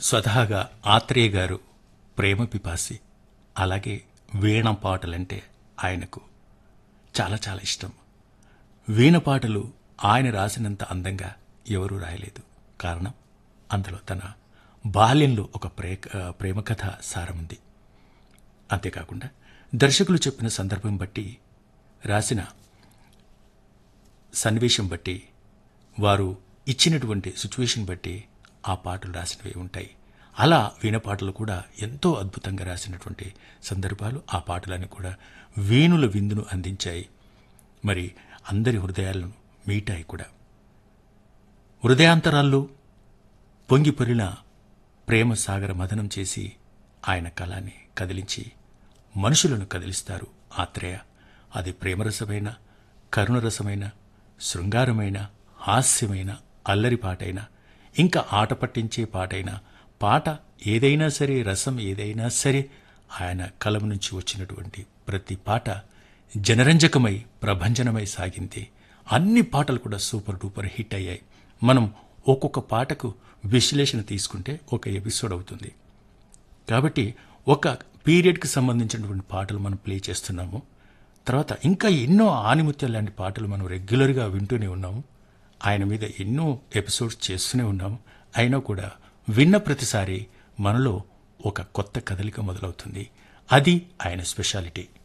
స్వతహాగా ఆత్రేయ గారు ప్రేమ పిపాసి అలాగే వీణ పాటలంటే ఆయనకు చాలా చాలా ఇష్టం వీణ పాటలు ఆయన రాసినంత అందంగా ఎవరూ రాయలేదు కారణం అందులో తన బాల్యంలో ఒక ప్రే ప్రేమ కథ సారముంది అంతేకాకుండా దర్శకులు చెప్పిన సందర్భం బట్టి రాసిన సన్నివేశం బట్టి వారు ఇచ్చినటువంటి సిచ్యువేషన్ బట్టి ఆ పాటలు రాసినవి ఉంటాయి అలా వీణ పాటలు కూడా ఎంతో అద్భుతంగా రాసినటువంటి సందర్భాలు ఆ పాటలని కూడా వేణుల విందును అందించాయి మరి అందరి హృదయాలను మీటాయి కూడా హృదయాంతరాల్లో పొంగిపొరిన ప్రేమ సాగర మదనం చేసి ఆయన కళాన్ని కదిలించి మనుషులను కదిలిస్తారు ఆత్రేయ అది ప్రేమరసమైన కరుణరసమైన శృంగారమైన హాస్యమైన అల్లరి పాటైన ఇంకా ఆట పట్టించే పాటైన పాట ఏదైనా సరే రసం ఏదైనా సరే ఆయన కలం నుంచి వచ్చినటువంటి ప్రతి పాట జనరంజకమై ప్రభంజనమై సాగింది అన్ని పాటలు కూడా సూపర్ డూపర్ హిట్ అయ్యాయి మనం ఒక్కొక్క పాటకు విశ్లేషణ తీసుకుంటే ఒక ఎపిసోడ్ అవుతుంది కాబట్టి ఒక పీరియడ్కి సంబంధించినటువంటి పాటలు మనం ప్లే చేస్తున్నాము తర్వాత ఇంకా ఎన్నో ఆనిముత్యాలు లాంటి పాటలు మనం రెగ్యులర్గా వింటూనే ఉన్నాము ఆయన మీద ఎన్నో ఎపిసోడ్స్ చేస్తూనే ఉన్నాము అయినా కూడా విన్న ప్రతిసారి మనలో ఒక కొత్త కదలిక మొదలవుతుంది అది ఆయన స్పెషాలిటీ